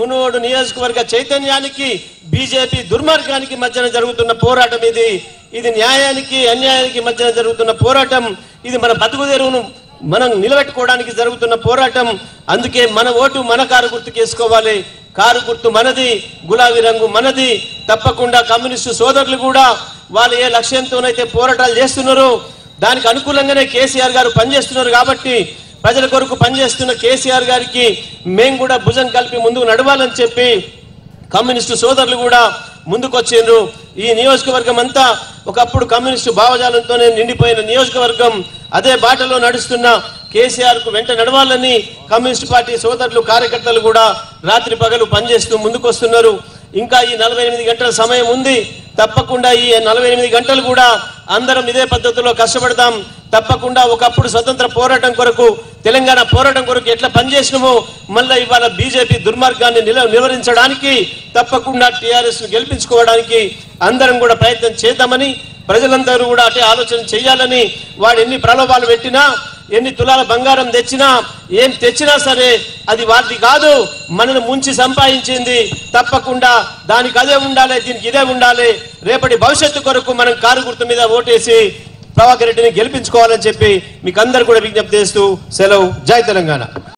మునుగోడు నియోజకవర్గ చైతన్యానికి బీజేపీ దుర్మార్గానికి మధ్యన జరుగుతున్న పోరాటం ఇది ఇది న్యాయానికి అన్యాయానికి మధ్యన జరుగుతున్న పోరాటం ఇది మన బతుకు తెరువును మనం నిలబెట్టుకోవడానికి జరుగుతున్న పోరాటం అందుకే మన ఓటు మన కారు గుర్తుకు వేసుకోవాలి కారు గుర్తు మనది గులాబీ రంగు మనది తప్పకుండా కమ్యూనిస్టు సోదరులు కూడా వాళ్ళు ఏ లక్ష్యంతోనైతే పోరాటాలు చేస్తున్నారో దానికి అనుకూలంగానే కేసీఆర్ గారు పనిచేస్తున్నారు కాబట్టి ప్రజల కొరకు పనిచేస్తున్న కేసీఆర్ గారికి మేము కూడా భుజం కలిపి ముందుకు నడవాలని చెప్పి కమ్యూనిస్టు సోదరులు కూడా ముందుకొచ్చిండ్రు ఈ నియోజకవర్గం అంతా ఒకప్పుడు కమ్యూనిస్టు భావజాలంతోనే నిండిపోయిన నియోజకవర్గం అదే బాటలో నడుస్తున్న కేసీఆర్ కు వెంట నడవాలని కమ్యూనిస్ట్ పార్టీ సోదరులు కార్యకర్తలు కూడా రాత్రి పగలు పనిచేస్తూ ముందుకొస్తున్నారు ఇంకా ఈ నలభై ఎనిమిది గంటల సమయం ఉంది తప్పకుండా ఈ నలభై ఎనిమిది గంటలు కూడా అందరం ఇదే పద్ధతిలో కష్టపడతాం తప్పకుండా ఒకప్పుడు స్వతంత్ర పోరాటం కొరకు తెలంగాణ పోరాటం కొరకు ఎట్లా పనిచేసినామో మళ్ళీ ఇవాళ బీజేపీ దుర్మార్గాన్ని నిల నివారించడానికి తప్పకుండా టీఆర్ఎస్ గెలిపించుకోవడానికి అందరం కూడా ప్రయత్నం చేద్దామని ప్రజలందరూ కూడా అటే ఆలోచన చేయాలని వాడు ఎన్ని ప్రలోభాలు పెట్టినా ఎన్ని తులాల బంగారం తెచ్చినా ఏం తెచ్చినా సరే అది వారిది కాదు మనను ముంచి సంపాదించింది తప్పకుండా దానికి అదే ఉండాలి దీనికి ఇదే ఉండాలి రేపటి భవిష్యత్తు కొరకు మనం కారు గుర్తు మీద ఓటేసి ప్రభాకర్ రెడ్డిని గెలిపించుకోవాలని చెప్పి మీకు అందరు కూడా విజ్ఞప్తి చేస్తూ సెలవు జై తెలంగాణ